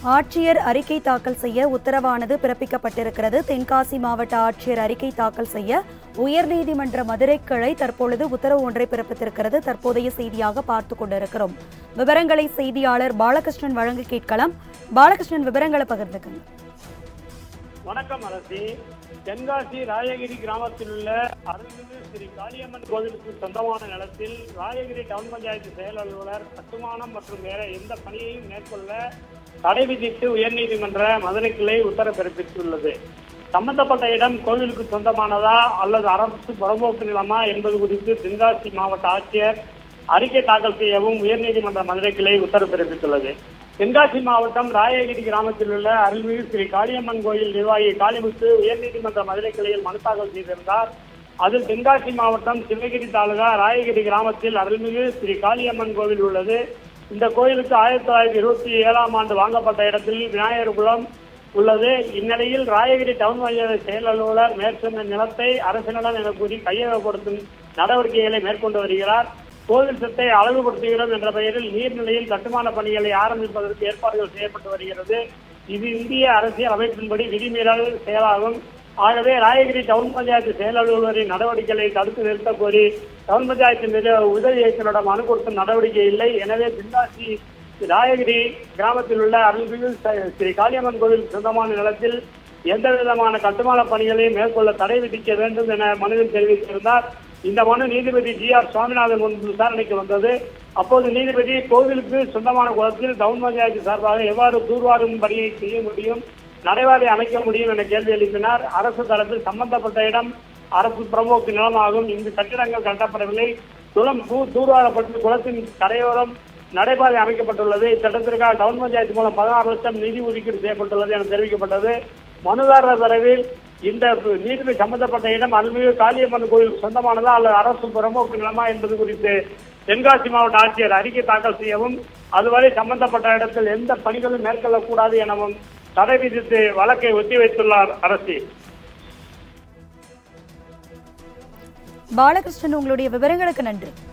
ஆட்சியர் அறிக்கை தாக்கல் செய்ய உத்தரவானது பிறப்பிக்கப்பட்டிருக்கிறது தென்காசி மாவட்ட ஆட்சியர் அறிக்கை தாக்கல் செய்ய உயர்நீதிமன்ற மதுரை கிளை தற்பொழுது உத்தரவு ஒன்றை பிறப்பித்திருக்கிறது தற்போதைய செய்தியாக பார்த்து கொண்டிருக்கிறோம் விவரங்களை செய்தியாளர் பாலகிருஷ்ணன் வழங்க கேட்கலாம் பாலகிருஷ்ணன் விவரங்களை பகிர்ந்துக்கங்க வணக்கம் அரசி தென்காசி ராயகிரி கிராமத்தில் உள்ள அருள்மிகு ஸ்ரீ காளியம்மன் கோவிலுக்கு சொந்தமான நிலத்தில் ராயகிரி டவுன் பஞ்சாயத்து செயல் அலுவலர் கட்டுமானம் மற்றும் வேற எந்த பணியையும் மேற்கொள்ள தடை விதித்து உயர்நீதிமன்ற மதுரை கிளை உத்தரவு பிறப்பித்துள்ளது சம்பந்தப்பட்ட இடம் கோவிலுக்கு சொந்தமானதா அல்லது அரசு புறம்போக்கு நிலமா என்பது குறித்து தென்காசி மாவட்ட ஆட்சியர் அறிக்கை தாக்கல் செய்யவும் உயர்நீதிமன்ற மதுரை கிளை உத்தரவு பிறப்பித்துள்ளது தென்காசி மாவட்டம் ராயகிரி கிராமத்தில் உள்ள அருள்மிகு ஸ்ரீ காளியம்மன் கோயில் நிர்வாகி காளிமுத்து உயர்நீதிமன்ற மதுரை கிளையில் மனு தாக்கல் செய்திருந்தார் அதில் தென்காசி மாவட்டம் சிவகிரி தாலுகா ராயகிரி கிராமத்தில் அருள்மிகு ஸ்ரீ காளியம்மன் கோவில் உள்ளது இந்த கோயிலுக்கு ஆயிரத்தி தொள்ளாயிரத்தி இருபத்தி ஏழாம் ஆண்டு வாங்கப்பட்ட இடத்தில் விநாயகர் குளம் உள்ளது இந்நிலையில் ராயகிரி டவுன் பஞ்சாயத்து செயல் அலுவலர் மேற்சொன்ன நிலத்தை அரசினிடம் என கூறி கையகப்படுத்தும் நடவடிக்கைகளை மேற்கொண்டு வருகிறார் கோவில் சொத்தை அழகுபடுத்துகிறோம் என்ற பெயரில் நீர்நிலையில் கட்டுமான பணிகளை ஆரம்பிப்பதற்கு ஏற்பாடுகள் செய்யப்பட்டு வருகிறது இது இந்திய அரசியல் அமைப்பின்படி விதிமீறல் செயலாகும் ஆகவே ராயகிரி டவுன் பஞ்சாயத்து செயல் அலுவலரின் நடவடிக்கைகளை தடுத்து நிறுத்தக் கோரி டவுன் பஞ்சாயத்து மீது உதவி இயக்குநரிடம் மனு கொடுத்தும் நடவடிக்கை இல்லை எனவே தென்காசி ராயகிரி கிராமத்தில் உள்ள அருள்மிகு ச- ஸ்ரீ காளியம்மன் கோவில் சொந்தமான நிலத்தில் எந்த விதமான கட்டுமான பணிகளையும் மேற்கொள்ள தடை விதிக்க வேண்டும் என மனுவில் தெரிவித்திருந்தார் இந்த மனு நீதிபதி ஜி ஆர் சுவாமிநாதன் முன் விசாரணைக்கு வந்தது அப்போது நீதிபதி கோவிலுக்கு சொந்தமான குளத்தில் டவுன் பஞ்சாயத்து சார்பாக எவ்வாறு தூர்வாரும் பணியை செய்ய முடியும் நடைபாதை அமைக்க முடியும் என கேள்வி எழுப்பினார் அரசு தரப்பில் சம்பந்தப்பட்ட இடம் அரசு பிரமுக நிலமாகும் இங்கு கட்டிடங்கள் கட்டப்படவில்லை குளம் தூ- தூர்வாரப்பட்டு குளத்தின் கரையோரம் நடைபாதை அமைக்கப்பட்டுள்ளது இத்திட்டத்திற்காக டவுன் பஞ்சாயத்து மூலம் பதினாறு லட்சம் நிதி ஒதுக்கீடு செய்யப்பட்டுள்ளது என தெரிவிக்கப்பட்டது மனுதாரர் தரவில் இந்த நீதிபதி சம்பந்தப்பட்ட இடம் அருள்மிகு காளியம்மன் கோயில் சொந்தமானதா அல்லது அரசு புறம்போக்கு நிலமா என்பது குறித்து தென்காசி மாவட்ட ஆட்சியர் அறிக்கை தாக்கல் செய்யவும் அதுவரை சம்பந்தப்பட்ட இடத்தில் எந்த பணிகளும் மேற்கொள்ளக்கூடாது எனவும் தடை விதித்து வழக்கை ஒத்திவைத்துள்ளார் அரசு பாலகிருஷ்ணன் உங்களுடைய விவரங்களுக்கு நன்றி